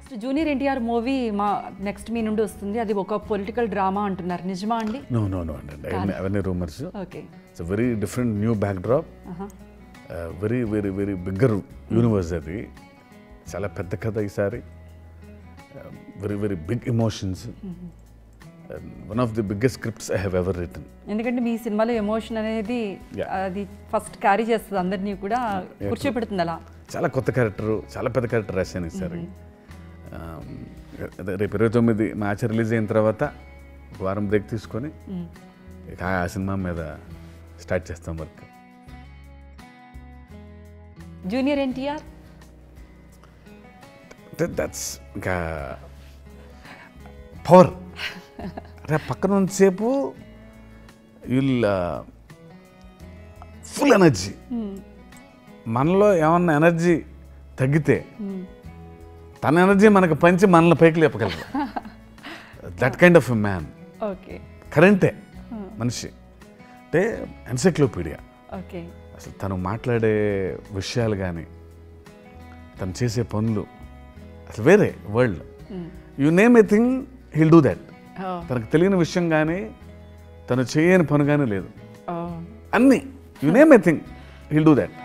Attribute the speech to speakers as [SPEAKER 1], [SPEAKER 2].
[SPEAKER 1] Junior NTR movie మా next మీ నుండి వస్తుంది అది ఒక పొలిటికల్ డ్రామా అంటున్నారు నిజమా అండి
[SPEAKER 2] నో నో నో అండి అవన్నీ అవన్నీ rumours
[SPEAKER 1] okay
[SPEAKER 2] it's very different new backdrop very very very bigger universe అది చాలా పెద్ద కథ ఈసారి very very big emotions one of the biggest scripts I have ever written
[SPEAKER 1] ఎందుకంటే మీ సినిమాలో ఎమోషన్ అనేది
[SPEAKER 2] Yeah.
[SPEAKER 1] అది ఫస్ట్ క్యారీ చేస్తుంది అందరినీ కూడా కూర్చోబెడుతుంది అలా
[SPEAKER 2] చాలా కొత్త క్యారెక్టర్ చాలా పెద్ద క్యారెక్టర్ రాశాను ఈసారి అదే రేపు ఇరవై తొమ్మిది మ్యాచ్ రిలీజ్ అయిన తర్వాత ఒక వారం బ్రేక్ తీసుకొని ఇక ఆ సినిమా మీద స్టార్ట్ చేస్తాం వర్క్
[SPEAKER 1] జూనియర్ ఎన్టీఆర్
[SPEAKER 2] దట్స్ ఇంకా పవర్ రే పక్కన ఉన్నసేపు విల్ ఫుల్ ఎనర్జీ మనలో ఏమన్నా ఎనర్జీ తగ్గితే తన ఎనర్జీ మనకు పంచి మనల్ని పైకి లేపగలరు that kind of man
[SPEAKER 1] okay
[SPEAKER 2] కరెంటే మనిషి అంటే ఎన్సైక్లోపీడియా
[SPEAKER 1] ఓకే
[SPEAKER 2] అసలు తను మాట్లాడే విషయాలు కానీ తను చేసే పనులు అసలు వేరే world you name a thing he'll do that తనకు తెలియని విషయం కానీ తను చేయని పని కానీ లేదు అన్నీ you name a thing he'll do that